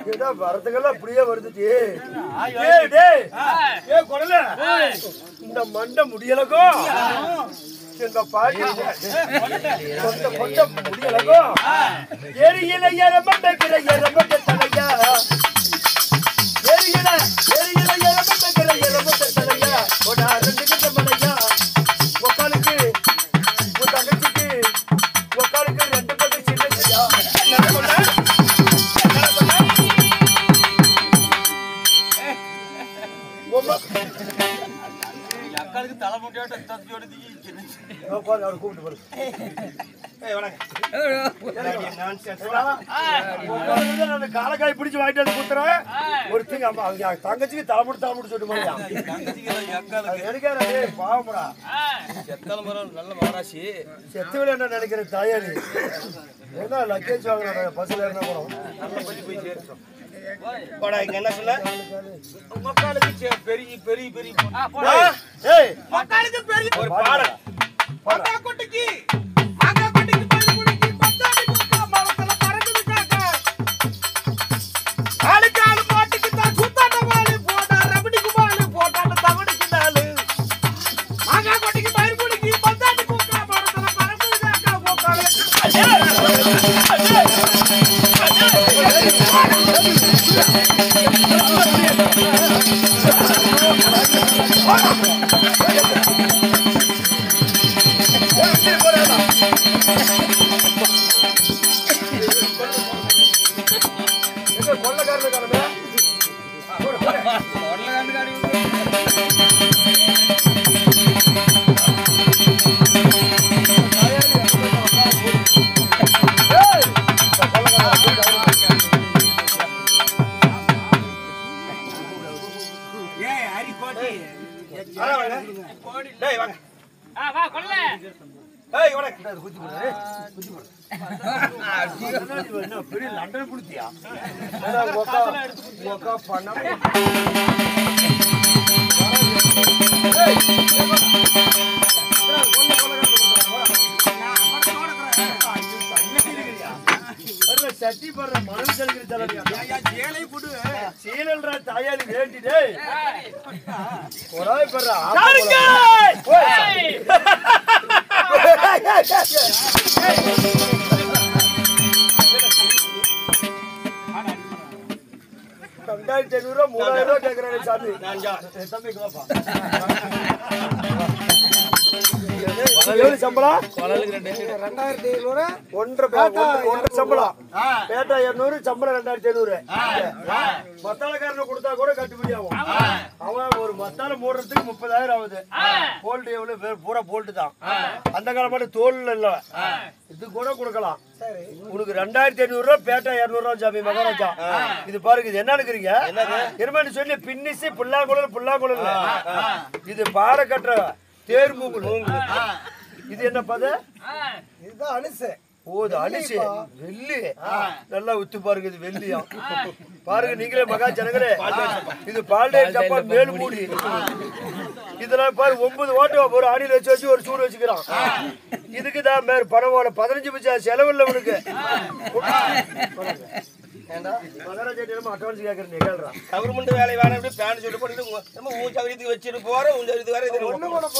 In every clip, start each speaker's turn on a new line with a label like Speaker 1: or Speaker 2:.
Speaker 1: ஏதோ வரதுக்கெல்லாம் அப்படியே வருதுடி டேய் டேய் ஏய் கொடல இந்த மண்டை முடியலகோ இந்த பாட்டி கொண்ட கொண்ட முடியலகோ எரியில எரமண்டக்கிற எரமண்ட தலையா எரியில எரியில எரமண்டக்கிற எரமண்ட தலையா ஒரு ரெண்டு கிட்ட மலையா உக்காளுக்கு உன் தங்கச்சிக்கு உக்காளுக்கு ரெண்டு பக்கம் சின்ன சின்ன என்ன சொன்ன? என்ன சொன்ன? உம்மா-
Speaker 2: அக்காளுக்கு தலை முட்டையோட தத்தி ஓடுது
Speaker 1: இதோ பாரு, அவரை கூப்பிட்டு பாரு.
Speaker 2: ஏய் வணக்கம்
Speaker 1: உட்கார்ந்து நான் அந்த காலக்காய் பிடிச்சு வாங்கிட்டு வந்து குத்துறேன். ஒருத்தங்க அம்மா, அவங்க தங்கச்சிக்கு தலைமுடி தலைமுடி சொல்லிட்டு போறியா?
Speaker 2: அக்காளுக்கு
Speaker 1: அது எடுக்காத, டேய், பாவம்டா.
Speaker 2: செத்தல மரம் நல்ல மகராசி
Speaker 1: செத்துவில என்ன நினைக்கிற தாயாரி என்ன லக்கேஜ் வாங்குறாங்க பஸ்ல ஏறினா போறோம்
Speaker 2: போடா இங்க என்ன சொல்ல உங்க அக்காளுக்கு சே- பெரிய பெரிய பெரிய
Speaker 1: ஏய்
Speaker 2: அக்காளுக்கு பெரிய ஒரு பாடல்
Speaker 1: பாரு.
Speaker 2: குட்டிக்கு மாங்கா குட்டிக்கு பாரு குட்டிக்கு பத்தாடி பூக்கா மரத்துல பறக்குது காக்கா ஆளுக்கு ஆளு மாட்டுக்கு தான் சுத்தாட்ட வாழு போட்டா ரபடிக்கு வாழு போட்டாட்ட தவடிக்கு நாளு மாங்கா குட்டிக்கு பயிர் குடிக்கு பத்தாடி பூக்கா மரத்துல பறக்குது காக்கா போக்காளு
Speaker 1: எங்க கொள்ளக்காரனுக்காரமே
Speaker 2: டேய் வாங்க ஏய் வணக்கம்
Speaker 1: என்ன பெரிய லண்டன் புடிச்சியா ஏடா, உக்கா உக்கா பணம் சட்டி போடுற மணல் செலுக்கிற தலைவியா
Speaker 2: ஏழை புடு
Speaker 1: சீனல்ற தாயாரி வேண்டிடே ஒராய் படுற ரெண்டாயிரத்தி ஐநூறு ரூபா மூணாயிரம் ரூபா கேட்கறாரு சாமி என் தம்பி இங்க வாப்பா. எவ்வளவு சம்பளம் ஒன்றரை பே- ஒன்றரை- ஒன்றரை சம்பளம் பேட்டா இருநூறு சம்பளம் ரெண்டாயிரத்தி ஐநூறு மத்தாளக்காரனை கொடுத்தா கூட கட்டுப்படி ஆகும் அவன் ஒரு மத்தால மூடுறதுக்கு முப்பதாயிரம் ஆகுது போல்ட் எவ்வளவு பேர் பூரா போல்ட் தான் அந்த காலம் மட்டும் தோல் இல்ல இது கூட கொடுக்கலாம் உனக்கு ரெண்டாயிரத்தி ஐநூறு ரூபா பேட்டா இருநூறு ரூபா சாமி மகாராஜா இது பாருங்க இது என்ன இருக்கிறீங்க என்னன்னு சொல்லி பின்னிச்சு புல்லாங்குழல் புல்லாங்குழல் இது பாறை கட்டுற தேர் மூங்குல் இது என்ன பத
Speaker 3: இதுதான் அனுசு
Speaker 1: ஓ இது அலிசு வெள்ளி நல்லா உத்து பாருங்க இது வெள்ளியா பாருங்க நீங்களே மகா ஜனங்களே இது பால்டே ஜப்பான் மேல் மூடி இதெல்லாம் பாரு ஒன்பது ஓட்டு ஒரு அடியில் வச்சு வச்சு ஒரு சூடு வச்சுக்கிறான் இதுக்கு தான் மேல் பணம் போல பதினஞ்சு பைசா செலவு இல்லை உனக்கு ஏண்டா மகாராஜா அட்வான்ஸ் கேட்கறேன் நிகழ்றான்
Speaker 2: கவர்மெண்ட் வேலை வேணாம் இப்படி பேன் சொல்லிட்டு போட்டு உங்க- நம்ம உன் சௌகரியத்துக்கு வச்சுட்டு போற உன் சௌகரியத்துக்கு வேற இது ஒண்ணு கூட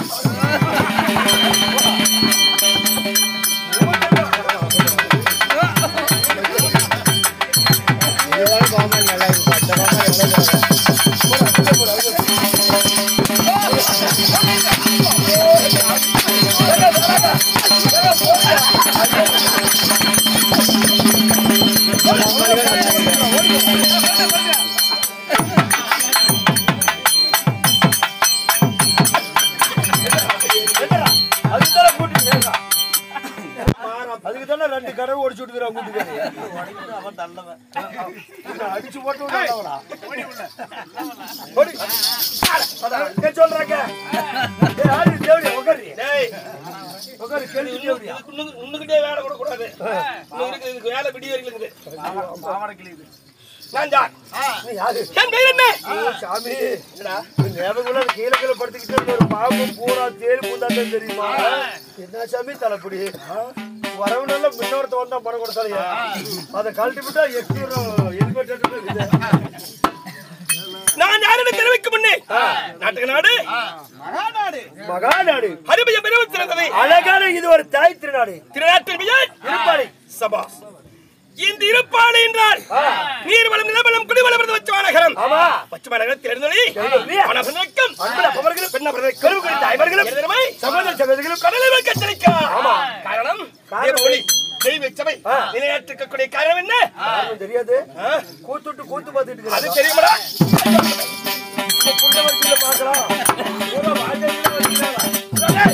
Speaker 1: அதுக்கு தானே கூட்டிட்டு போயிருக்கான். அதுக்கு தானே ரெண்டு கடை ஒடிச்சு விட்டுக்கிறான் கூட்டுக்காரி
Speaker 2: அவன் தள்ளவன்
Speaker 1: இவனை அடிச்சு போட்டு விடுறாங்களா? ஓடி. அதான், இங்க சொல்றாங்க. ஏய், ஆளு தேவடியா, உக்காரு.
Speaker 2: டேய்
Speaker 1: உக்காரு, கேள்வி தேவடியா.
Speaker 2: உன்னுக்கு- உன்னுக்கிட்டே வேலை கூட கூடாது உனக்கு இருக்கு, இதுக்கு வேலை விடிய வரைக்கும் இருக்குது நான் ஜான்
Speaker 1: நீ யாரு?
Speaker 2: என் பேர் என்ன
Speaker 1: ஏய், சாமி இந்த ஞாபகம்ல கீழே கீழே படுத்துக்கிட்டு இருந்த ஒரு பாம்பும் பூரா தேல் பூந்தாட்டம் தெரியுமா என்ன சாமி தலைப்படி வரவுனால முன்னோரத்தை வந்தா பணம் கொடுத்தாலே அதை கழட்டி விட்டா எக்ஸ்ட்ரா ஹெல்மெட் கிட்ட இருக்குது.
Speaker 2: நான் யாருன்னு தெரிவிக்கும் முன்னே நாட்டுக்கு நாடு
Speaker 4: மகாநாடு
Speaker 1: மகாநாடு
Speaker 2: அருமைய மிகவும் சிறந்தது
Speaker 1: அழகான இது ஒரு தாய் திருநாடு
Speaker 2: திருநாட்டின் மியன்
Speaker 1: இருப்பாளி
Speaker 2: சபா இந்த இருப்பாளை என்றால் நீர்வளம் நிலவளம் குடிவளம் இருந்து வச்சு வானகரம்
Speaker 1: ஆமா
Speaker 2: வச்சு வானகரத்தில் எழுந்தொழி
Speaker 1: எழுந்தொழி.
Speaker 2: வனப்பதற்கும்
Speaker 1: அன்புள்ள அப்பவர்களும்
Speaker 2: பெண்ணப்பதற்கும்
Speaker 1: கருவுகளின் தாய்மார்களும்
Speaker 2: எதிரமை
Speaker 1: சகோதர சகோதரிகளும்
Speaker 2: கடலை வைக்கச்சலிக்கா
Speaker 1: ஆமா.
Speaker 2: காரணம்
Speaker 1: காரணம்
Speaker 2: தேவ ஒளி தெய்வ சபை
Speaker 1: ஆ.
Speaker 2: நிலையாற்றிருக்கக்கூடிய காரணம் என்ன
Speaker 1: யாருக்கும் தெரியாது
Speaker 2: ஆ?
Speaker 1: கூத்துட்டு கூத்து பார்த்துட்டு
Speaker 2: அது
Speaker 1: இருக்கிறாங்க.
Speaker 2: தெரியுமாடா
Speaker 1: புள்ள வரிசையில பார்க்கலாம். பூரா வாஜையில வரிசையில. டேய்,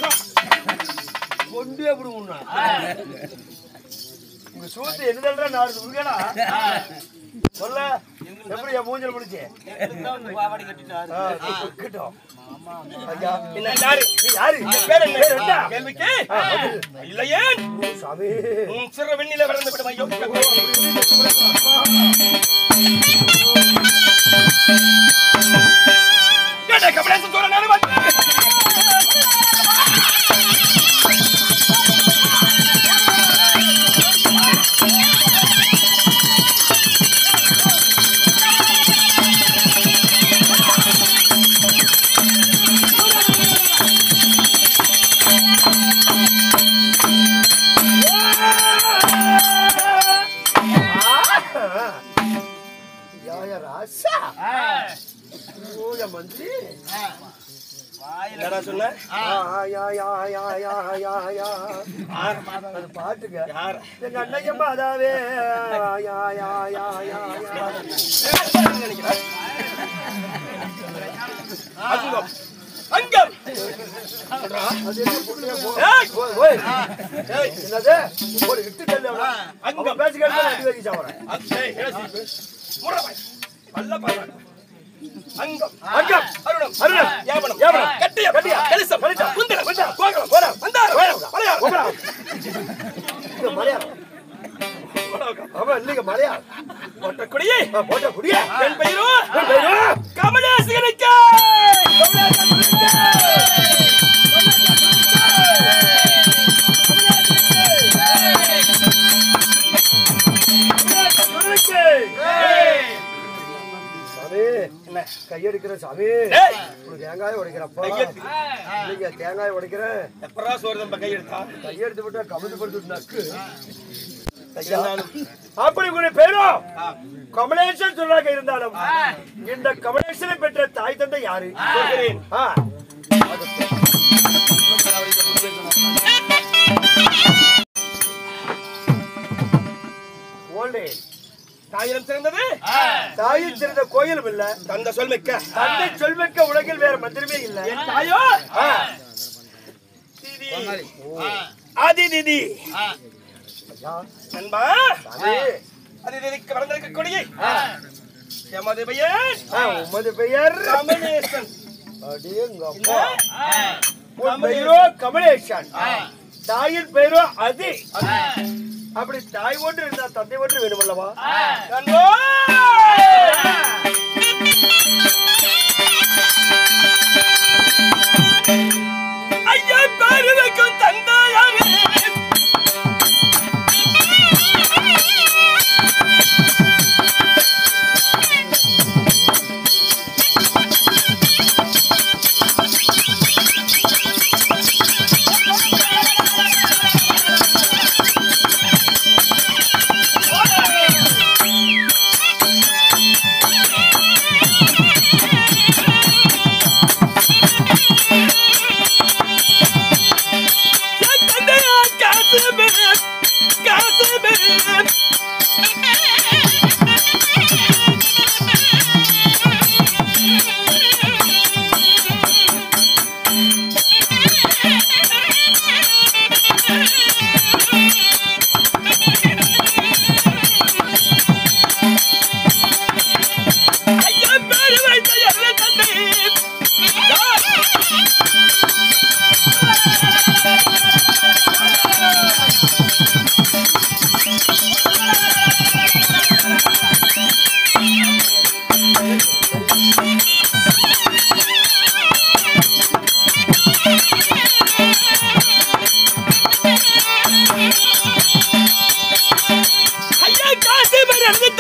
Speaker 1: கொண்டே விடுவோம்னா. உங்க சூத்து என்னதல்றா நாலு உருகடா சொல்ல எப்படி என் மூஞ்சல் முடிச்சு இருக்கட்டும் ஐயா
Speaker 2: என்ன யாரு
Speaker 1: நீ யாரு
Speaker 2: பேர் என்ன
Speaker 1: பேர் என்ன?
Speaker 2: கேள்விக்கு
Speaker 1: ஆ, பதில்.
Speaker 2: இல்லையே
Speaker 1: சாமி
Speaker 2: உன் சிறு வெண்ணில விளந்து விடும் ஐயோ கேட்ட கமலேசன் சொல்ல நானும் வந்தேன்.
Speaker 1: யா யா ராசா ஓ யா மந்திரி
Speaker 2: என்னடா சொன்ன
Speaker 1: ஆ, யா யா யா யா யா யா அது பாட்டுங்க
Speaker 2: யார்
Speaker 1: எங்க அண்ணையம்மா அதாவே யா யா யா யா யா
Speaker 2: அங்கம் அங்கம்
Speaker 1: அது என்ன புள்ளைய போ
Speaker 2: ஏய்,
Speaker 1: ஓய், ஓய். ஏய், என்னது ஒரு இட்டு தள்ளு அவன.
Speaker 2: அங்கம்.
Speaker 1: அவன் பேசி கேட்டு அடி வாங்கி சாவறேன்
Speaker 2: அங்கே ஏசி முறை பாய் பல்ல பாய் அங்கம்
Speaker 1: அங்கம்.
Speaker 2: அருணம்
Speaker 1: அருணம்.
Speaker 2: யாவனம்
Speaker 1: யாவனம்.
Speaker 2: கட்டியம்
Speaker 1: கட்டியம்.
Speaker 2: கலிசம்
Speaker 1: கலிசம்.
Speaker 2: குந்தலம்
Speaker 1: குந்தலம்.
Speaker 2: கோகலம்
Speaker 1: கோலம்.
Speaker 2: வந்தாரம்
Speaker 1: கோலம்.
Speaker 2: மலையாளம்
Speaker 1: போகலாம். இது மலையாளம் ஆமா இல்லைங்க மலையாளம்
Speaker 2: ஒட்டக்குடியே
Speaker 1: ஆ, போட்ட குடியே
Speaker 2: என் பெயரோ
Speaker 1: என் பெயரோ?
Speaker 2: கமலேசகனுக்கு
Speaker 1: சாமி கையெடுக்கிற சாமி
Speaker 2: ஏய்,
Speaker 1: ஒரு தேங்காய் உடைக்கிறப்பா
Speaker 2: கையெடுத்து.
Speaker 1: இல்லைங்க தேங்காய் உடைக்கிறேன்
Speaker 2: எப்பரா சோறு தம்ப கையெடுத்தா
Speaker 1: கையெடுத்து விட்டா கமிழ்ந்து படுத்து நக்கு
Speaker 2: கையெல்லாம்
Speaker 1: அப்படி உங்களுடைய பேரும் கமலேசன் சொல்லாக இருந்தாலும் இந்த கமலேசனை பெற்ற தாய் தந்தை யாரு
Speaker 2: சொல்கிறேன்
Speaker 1: ஆ, ஓல்டு ஏஜ்.
Speaker 2: தாயிரம் சிறந்தது
Speaker 1: தாயின் சிறந்த கோயிலும் இல்ல
Speaker 2: தந்த சொல்மிக்க
Speaker 1: தந்தை சொல்மிக்க உலகில் வேற மந்திரமே இல்ல
Speaker 2: என் தாயோ
Speaker 1: ஆ,
Speaker 2: திதி ஆதி திதி
Speaker 1: ஐயா,
Speaker 2: நண்பா
Speaker 1: சாமி,
Speaker 2: ஆதி திதிக்கு வளர்ந்திருக்கக்கூடிய எமது பெயர்
Speaker 1: ஆ, உமது பெயர்
Speaker 2: கமலேசன்
Speaker 1: அடேங்கப்பா. உன் பெயரோ கமலேஷன் தாயின் பெயரோ அதி அப்படி தாய் ஒன்று இருந்தா தந்தை ஒன்று வேணுமல்லவா
Speaker 2: நண்பா ஐயா பேரு வைக்கும் தந்தாயாரு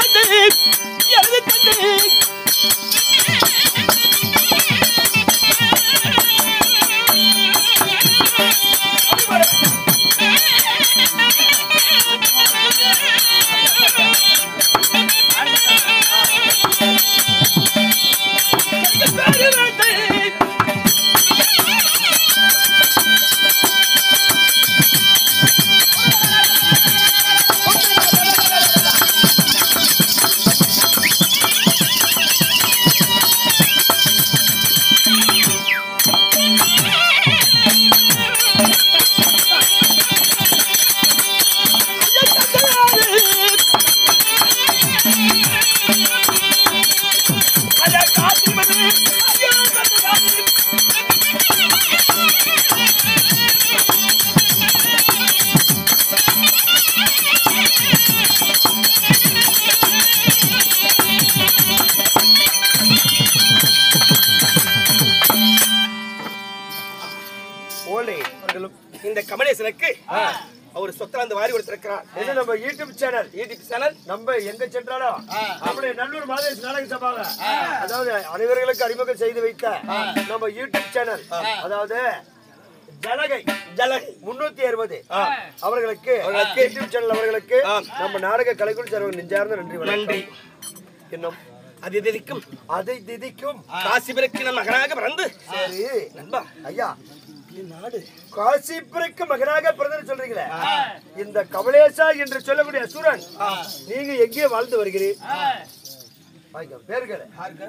Speaker 2: தந்தை எனது தந்தை
Speaker 1: ஓலை
Speaker 2: இந்த கமலேசனுக்கு அவர் சொத்தலாந்து வாரி கொடுத்திருக்கிறார்
Speaker 1: இது நம்ம யூடியூப் சேனல்
Speaker 2: யூடியூப் சேனல்
Speaker 1: நம்ம எங்க சென்றாலும் நம்முடைய நல்லூர் மாதேஷ் நாடக சபாக அதாவது அனைவர்களுக்கு அறிமுகம் செய்து வைத்த நம்ம யூடியூப் சேனல் அதாவது ஜலகை
Speaker 2: ஜலகை
Speaker 1: முன்னூத்தி அறுபது அவர்களுக்கு யூடியூப் சேனல் அவர்களுக்கு நம்ம நாடக கலைக்குழு சேர்வர்கள் நெஞ்சார்ந்த நன்றி வணக்கம்.
Speaker 2: நன்றி.
Speaker 1: இன்னும்
Speaker 2: அது திதிக்கும்
Speaker 1: அதை திதிக்கும்
Speaker 2: காசிபிற்கு நம் மகனாக பிறந்து
Speaker 1: சரி
Speaker 2: நண்பா
Speaker 1: ஐயா
Speaker 2: நாடு
Speaker 1: காசிப்பிற்கு மகனாக பிறந்தன்னு சொல்றீங்களே இந்த கமலேசா என்று சொல்லக்கூடிய அசுரன் நீங்க எங்கே வாழ்ந்து வருகிறீர் வாங்க, பேர்களே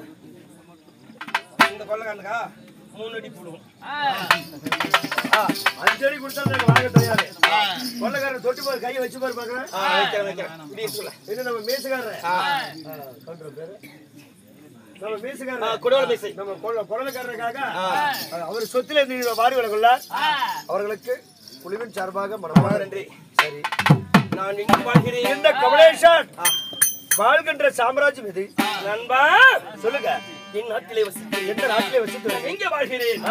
Speaker 2: இந்த கொள்ளக்காரனுக்கா மூணு அடி போடுவோம்
Speaker 1: ஆ, அஞ்சடி கொடுத்தா நாங்க வாங்க தயாரு கொள்ளக்காரன் தொட்டு பாரு கையை வச்சு பாரு பாக்குறேன்
Speaker 2: வைக்கிறேன் வைக்கிறேன் இப்படி சொல்ல
Speaker 1: என்ன நம்ம மீசுகாரர் பண்ற பேரு நம்ம
Speaker 2: ஆ,
Speaker 1: மீசுகாரர்
Speaker 2: குடவள மீசை
Speaker 1: நம்ம கொள்ள கொள்ளக்காரருக்காக அவர் சொத்துல நீங்க வாரி வழங்குள்ள அவர்களுக்கு குழுவின் சார்பாக மனமாக
Speaker 2: நன்றி
Speaker 1: சரி
Speaker 2: நான் இங்கு வாழ்கிறேன்
Speaker 1: இந்த கமலேஷன் வாழ்கின்ற சாம்ராஜ்யம் இது
Speaker 2: நண்பா
Speaker 1: சொல்லுங்க
Speaker 2: என் நாட்டிலே வசிக்கிறேன்
Speaker 1: எந்த நாட்டிலே வச்சுட்டு வரீங்க?
Speaker 2: எங்கே வாழ்கிறேன்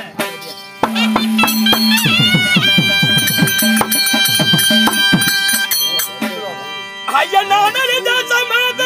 Speaker 2: ஐயா நான் அறிந்த சமாத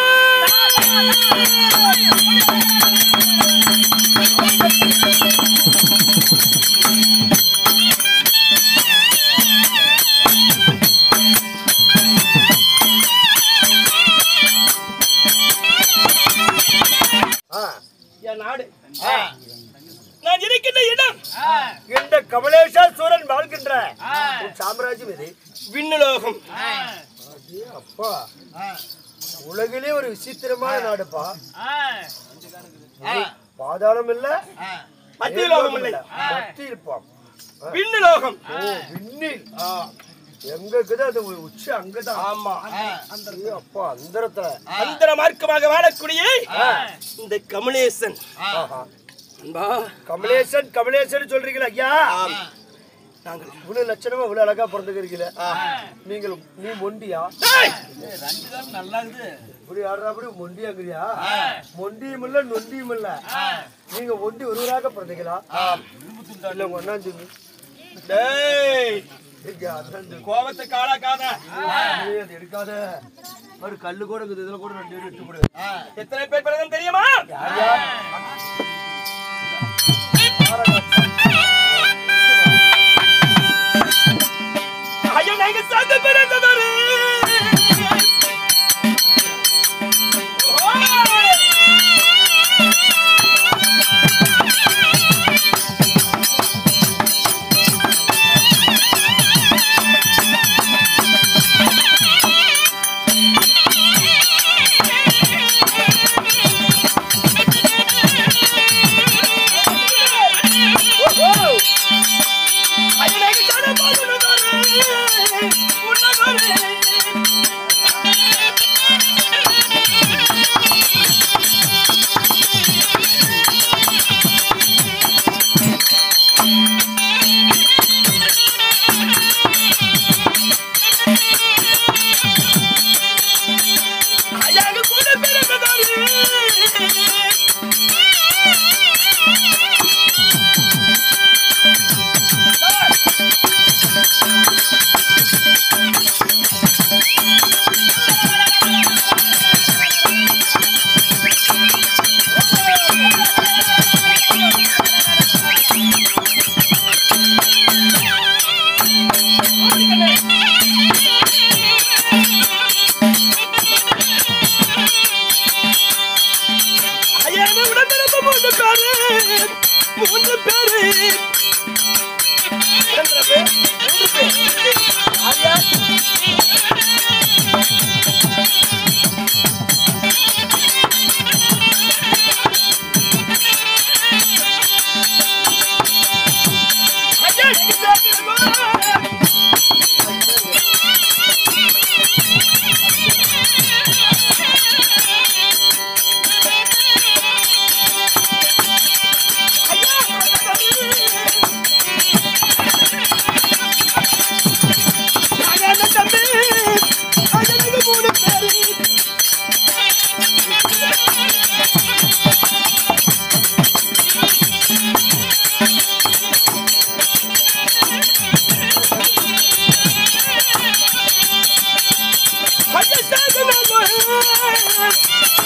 Speaker 1: ஆ,
Speaker 2: என் நாடு நான் இருக்கின்ற இடம்
Speaker 1: இந்த கமலேஷா சூரன் வாழ்கின்ற உன் சாம்ராஜ்யம் இது
Speaker 2: விண்ணுலோகம்
Speaker 1: அடே அப்பா உலகிலே ஒரு விசித்திரமான நாடுப்பா பாதாளம் இல்ல
Speaker 2: மத்திய லோகம் இல்லை
Speaker 1: மத்தி இருப்பான்
Speaker 2: விண்ணுலோகம்
Speaker 1: ஓ விண்ணில் எங்க இருக்குது அது ஒரு உச்சி அங்கதான்
Speaker 2: ஆமா
Speaker 1: அடே அப்பா அந்தரத்துல
Speaker 2: அந்தர மார்க்கமாக வாழக்கூடிய இந்த கமலேசன்
Speaker 1: ஆஹா.
Speaker 2: அன்பா
Speaker 1: கமலேசன் கமலேசன் சொல்றீங்களா ஐயா
Speaker 2: ஆம். நாங்கள்
Speaker 1: இவ்வளவு லட்சணமா இவ்வளவு அழகா பிறந்துக்கிறீங்களே நீங்கள் நீ மொண்டியா
Speaker 2: டேய்!
Speaker 1: இப்படி ஆடுறாப்படி மொண்டியாங்கிறியா மொண்டியும் இல்ல நொண்டியும் இல்ல நீங்க ஒண்டி ஒருவராக பிறந்தீங்களா இல்ல உங்க அண்ணாஞ்சுங்க
Speaker 2: டேய்!
Speaker 1: இங்க அண்ணாஞ்சுங்க
Speaker 2: கோபத்துக்கு ஆளாக்காத
Speaker 1: ஏய், அது எடுக்காத ஒரு கல்லு கூட இருக்குது இதுல கூட ரெண்டு பேரும் எடுத்து கொடு
Speaker 2: எத்தனை பேர் பிறந்தம் தெரியுமா
Speaker 1: யார் யார்?
Speaker 2: ஐயோ நாங்க சாந்த பிறந்ததொரு ஐயோ நாங்க சாந்த பிறந்ததொரு உன்னதொரு ஐயா கூட பிறந்ததொரு மூணு பேரு ஐயா, எங்க பேர் தெரியுமா? அண்ணன் தம்பி அண்ணனுக்கு மூணு பேரு ஐயா, சாகனமா.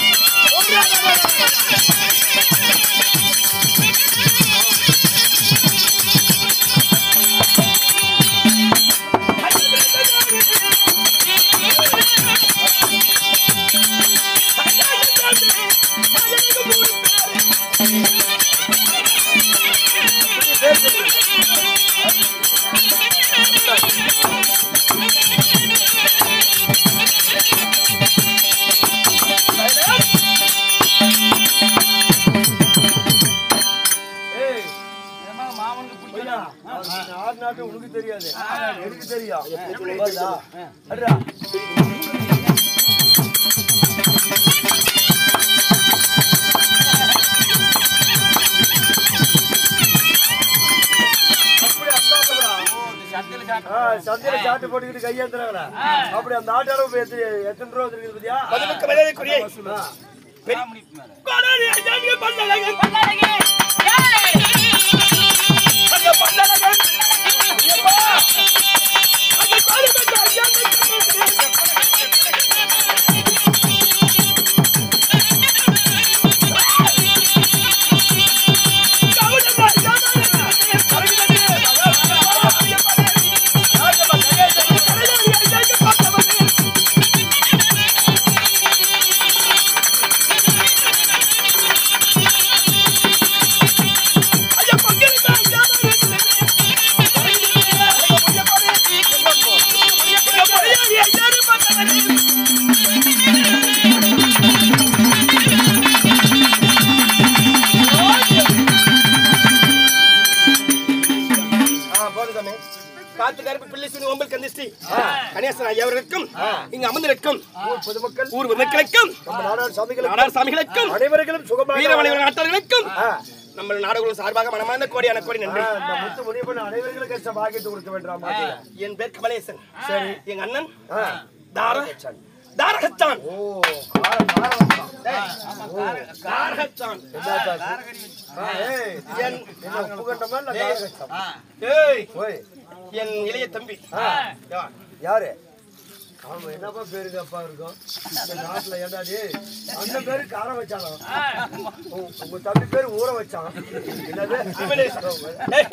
Speaker 1: ஏய் ஐயா, அது ஆறு நாட்டு உனக்கு தெரியாது எனக்கு தெரியும் வருதா? அட்ரா. அப்படி அந்தாண்டவரா? ஆ, சந்தையில சாட்டு போட்டுக்கிட்டு கையேத்துறாங்களா அப்படி அந்த ஆட்டோட போய் எத்தனை எத்தனை ரூபா இருக்குது பாத்தியா
Speaker 2: பதிலுக்கு மரியாதைக்குரிய
Speaker 1: ஆ.
Speaker 2: கொடாடி ஐயாங்க பல்லழகன் அங்க பல்லழகன் ஐயப்பா அங்க காலி பட்ட ஐயாங்க காத்து கருப்பு பிள்ளை சுனி ஒம்பல் கந்திஸ்ரீ கணேசன் ஐயா அவர்களுக்கும் இங்க அமர்ந்திருக்கும்
Speaker 1: ஊர் பொதுமக்கள்
Speaker 2: ஊர் மக்களுக்கும்
Speaker 1: நம்ம நாடார் சாமிகளுக்கும்
Speaker 2: நாடார் சாமிகளுக்கும்
Speaker 1: அனைவர்களும் சுகமாக
Speaker 2: வீரவணிவர் நாட்டார்களுக்கும்
Speaker 1: ஆ.
Speaker 2: நம்ம நாடுகளும் சார்பாக மனமார்ந்த கோடியான கோடி நன்றி
Speaker 1: ஆ, இந்த முத்து முனியப்பன் அனைவர்களும் கஷ்ட பாக்கியத்தை கொடுக்க வேண்டாம் மாட்டியா?
Speaker 2: என் பேர் கமலேசன்
Speaker 1: சரி.
Speaker 2: எங்க அண்ணன்
Speaker 1: ஆ.
Speaker 2: தார தாரகத்தான்
Speaker 1: ஓ கார கார வந்தான்.
Speaker 2: தாரகத்தான்
Speaker 1: என்னப்பா இது? ஆ, ஏய்,
Speaker 2: என்
Speaker 1: என்ன உப்பு கண்டமா இல்ல கார கஷ்டம்?
Speaker 2: ஏய்
Speaker 1: ஓய்,
Speaker 2: என் இளைய தம்பி
Speaker 1: ஆ.
Speaker 2: யா.
Speaker 1: யாரு ஆமா என்னப்பா பேருக்கு அப்பா இருக்கும் இந்த நாட்டுல ஏண்டாடி அந்த பேரு கார வச்சாலும் உ- உங்க தம்பி பேரு ஊற வச்சான் என்னது
Speaker 2: கமலேசன். ஏய்,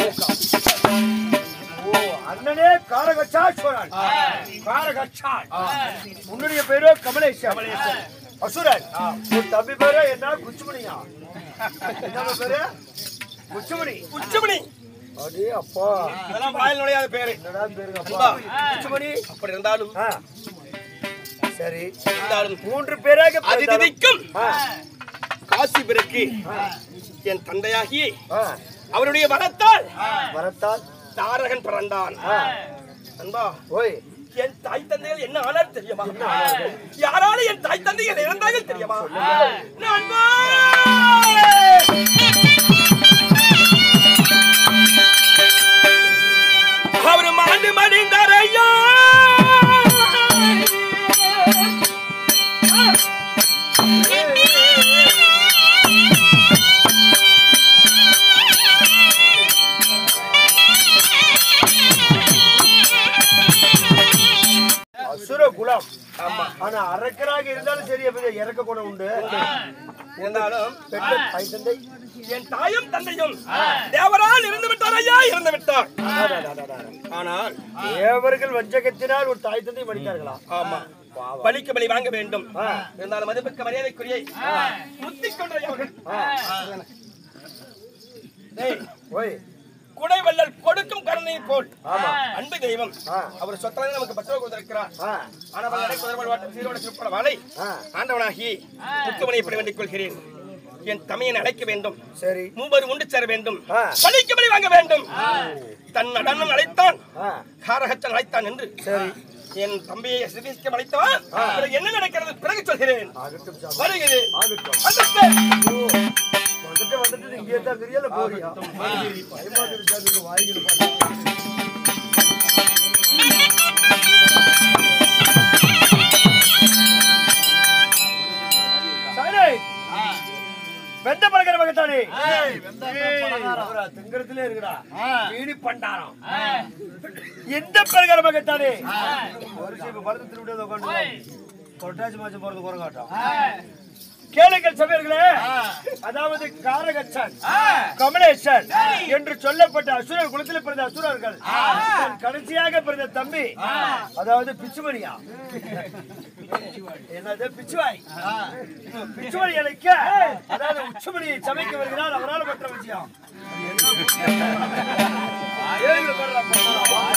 Speaker 1: ஓ அண்ணனே காரகச்சா சோழன் காரகச்சான் உன்னுடைய பேரு கமலேஷன் அசுரன் உன் தம்பி பேரு என்ன குச்சுமணியா என்ன பேரு குச்சுமணி
Speaker 2: உச்சமணி
Speaker 1: அடே அப்பா
Speaker 2: அதெல்லாம் வாயில் நுழையாத பேரு
Speaker 1: என்னடா பேருங்க அப்பா குச்சுமணி
Speaker 2: அப்படி இருந்தாலும்
Speaker 1: ஆ. சரி
Speaker 2: இருந்தாலும்
Speaker 1: மூன்று பேராக
Speaker 2: அது
Speaker 1: பிறந்தாலும்-
Speaker 2: திதிக்கும்
Speaker 1: ஆ,
Speaker 2: காசி பிறக்கு என் தந்தையாகி
Speaker 1: ஆ.
Speaker 2: அவருடைய வரத்தால்
Speaker 1: வரத்தால்
Speaker 2: தாரகன் பிறந்தான்
Speaker 1: ஆ.
Speaker 2: அன்பா
Speaker 1: ஓய்
Speaker 2: என் தாய் தந்தைகள் என்ன ஆனார் தெரியுமா யாரால என் தாய் தந்தைகள் இறந்தார்கள் தெரியுமா நண்பா அவர் மாண்டு மடிந்தாரையா
Speaker 1: அசுர குலம் ஆனா அரக்கராக இருந்தாலும் சரி அப்படி இறக்க குணம் உண்டு
Speaker 2: இருந்தாலும்
Speaker 1: பெண்கள் தாய் தந்தை
Speaker 2: என் தாயும் தந்தையும் தேவரால் இருந்து விட்டார் ஐயா இறந்து விட்டார் ஆனால்
Speaker 1: தேவர்கள் வஞ்சகத்தினால் ஒரு தாய் தந்தை மடித்தார்களா
Speaker 2: ஆமா பலிக்கு பலி வாங்க வேண்டும் இருந்தாலும் மதிப்புக்கு மரியாதைக்குரிய முத்திக் கொண்ட அவர்கள் டேய்,
Speaker 1: ஓய்
Speaker 2: குடை வள்ளல் கொடுக்கும் கருணை போல்
Speaker 1: ஆமா.
Speaker 2: அன்பு தெய்வம்
Speaker 1: ஆ.
Speaker 2: அவர் சொத்தலாக நமக்கு பத்திரம் கொடுத்திருக்கிறார்
Speaker 1: ஆ
Speaker 2: ஆனவன் நடை குதிரை வாட்டம் சீரோட சிற்பட வாழை
Speaker 1: ஆ.
Speaker 2: ஆண்டவனாகி முத்துமணி இப்படி வேண்டிக் கொள்கிறேன் என் தமையனை அழைக்க வேண்டும்
Speaker 1: சரி
Speaker 2: மூவர் உண்டு சேர வேண்டும்
Speaker 1: ஆ.
Speaker 2: பலிக்கு பலி வாங்க வேண்டும் தன் நடனம் அழைத்தான்
Speaker 1: ஆ
Speaker 2: காரகச்சன் அழைத்தான் என்று
Speaker 1: சரி
Speaker 2: என் தம்பியை சிறுவிக்க அழைத்தவன் பிறகு என்ன நடக்கிறது பிறகு சொல்கிறேன்
Speaker 1: ஆகட்டும் சாமி
Speaker 2: வருகிறேன்
Speaker 1: ஆகட்டும்
Speaker 2: வந்துட்டேன்.
Speaker 1: வந்துட்டு வந்துட்டு நீ இங்கே தான் தெரியல போறியா பயமா இருக்கு சாமி, உங்க வாய்களை பார்த்தா. சரி. வெந்த பழகிற மகத்தானே திங்கரத்திலே இருக்குடா மீனி பண்டாரம் எந்த பழகிற மகத்தானே ஒரு சீப்பு படத்தை திருவிட்டு உட்காந்து கொட்டாச்சி மாசம் போறது குறங்காட்டம் கேளுங்கள் சபையர்களே அதாவது காரகச்சன் கமலேசன் என்று சொல்லப்பட்ட அசுரர் குலத்தில் பிறந்த அசுரர்கள் தன் கடைசியாக பிறந்த தம்பி அதாவது பிச்சுமணியா என்னது பிச்சுவாய் பிச்சுமணி அழைக்க அதாவது உச்சமணியை சமைக்க வருகிறார் அவரால் மற்ற விஷயம் ஏழு பேர்